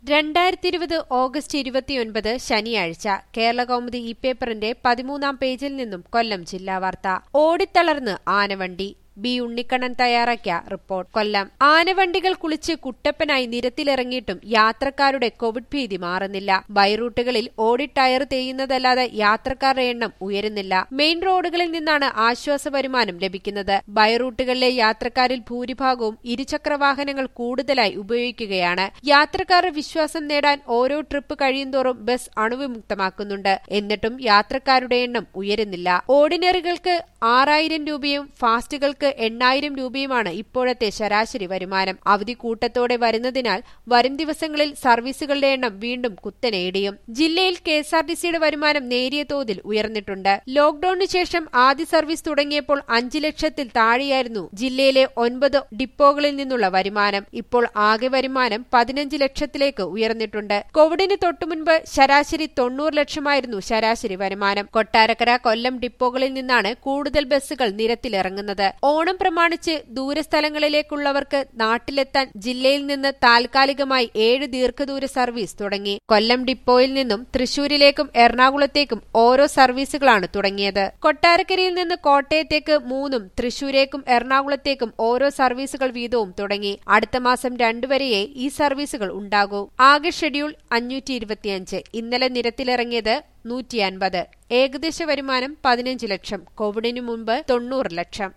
രണ്ടായിരത്തി ഇരുപത് ഓഗസ്റ്റ് ഇരുപത്തിയൊൻപത് ശനിയാഴ്ച കേരളകൗമുദി ഈ പേപ്പറിന്റെ പതിമൂന്നാം പേജിൽ നിന്നും കൊല്ലം ജില്ലാ വാർത്ത ഓടിത്തളർന്ന് ആനവണ്ടി ബി ഉണ്ണിക്കണ്ണൻ തയ്യാറാക്കിയ റിപ്പോർട്ട് കൊല്ലം ആനവണ്ടികൾ കുളിച്ച് കുട്ടപ്പനായി നിരത്തിലിറങ്ങിയിട്ടും യാത്രക്കാരുടെ കോവിഡ് ഭീതി മാറുന്നില്ല ബൈറൂട്ടുകളിൽ ഓടി ടയർ തേയുന്നതല്ലാതെ യാത്രക്കാരുടെ എണ്ണം ഉയരുന്നില്ല മെയിൻ റോഡുകളിൽ നിന്നാണ് ആശ്വാസ വരുമാനം ലഭിക്കുന്നത് ബൈറൂട്ടുകളിലെ യാത്രക്കാരിൽ ഭൂരിഭാഗവും ഇരുചക്രവാഹനങ്ങൾ കൂടുതലായി ഉപയോഗിക്കുകയാണ് യാത്രക്കാരുടെ വിശ്വാസം നേടാൻ ഓരോ ട്രിപ്പ് കഴിയുന്തോറും ബസ് അണുവിമുക്തമാക്കുന്നുണ്ട് എന്നിട്ടും യാത്രക്കാരുടെ എണ്ണം ഉയരുന്നില്ല ഓർഡിനറികൾക്ക് ആറായിരം രൂപയും ഫാസ്റ്റുകൾക്ക് എണ്ണായിരം രൂപയുമാണ് ഇപ്പോഴത്തെ ശരാശരി വരുമാനം അവധി കൂട്ടത്തോടെ വരുന്നതിനാൽ വരും ദിവസങ്ങളിൽ സർവീസുകളുടെ എണ്ണം വീണ്ടും കുത്തനെയിടിയും ജില്ലയിൽ കെ എസ് ആർ ടി സിയുടെ വരുമാനം നേരിയ തോതിൽ ഉയർന്നിട്ടുണ്ട് ലോക്ഡൌണിന് ശേഷം ആദ്യ സർവീസ് തുടങ്ങിയപ്പോൾ അഞ്ചു ലക്ഷത്തിൽ താഴെയായിരുന്നു ജില്ലയിലെ ഒൻപത് ഡിപ്പോകളിൽ നിന്നുള്ള വരുമാനം ഇപ്പോൾ ആകെ വരുമാനം പതിനഞ്ച് ലക്ഷത്തിലേക്ക് ഉയർന്നിട്ടുണ്ട് കോവിഡിന് തൊട്ടുമുൻപ് ശരാശരി തൊണ്ണൂറ് ലക്ഷമായിരുന്നു ശരാശരി വരുമാനം കൊട്ടാരക്കര കൊല്ലം ഡിപ്പോകളിൽ നിന്നാണ് കൂടുതൽ ബസ്സുകൾ നിരത്തിലിറങ്ങുന്നത് ഓണം പ്രമാണിച്ച് ദൂരസ്ഥലങ്ങളിലേക്കുള്ളവർക്ക് നാട്ടിലെത്താൻ ജില്ലയിൽ നിന്ന് താൽക്കാലികമായി ഏഴ് ദീർഘദൂര സർവീസ് തുടങ്ങി കൊല്ലം ഡിപ്പോയിൽ നിന്നും തൃശൂരിലേക്കും എറണാകുളത്തേക്കും ഓരോ സർവീസുകളാണ് തുടങ്ങിയത് കൊട്ടാരക്കരയിൽ നിന്ന് കോട്ടയത്തേക്ക് മൂന്നും തൃശൂരേക്കും എറണാകുളത്തേക്കും ഓരോ സർവീസുകൾ വീതവും തുടങ്ങി അടുത്ത മാസം രണ്ടുവരെയേ ഈ സർവീസുകൾ ഉണ്ടാകൂ ആകെ ഷെഡ്യൂൾ അഞ്ഞൂറ്റി ഇരുപത്തിയഞ്ച് ഇന്നലെ നിരത്തിലിറങ്ങിയത് നൂറ്റി അൻപത് ഏകദേശ വരുമാനം പതിനഞ്ച് ലക്ഷം കോവിഡിനു മുമ്പ് തൊണ്ണൂറ് ലക്ഷം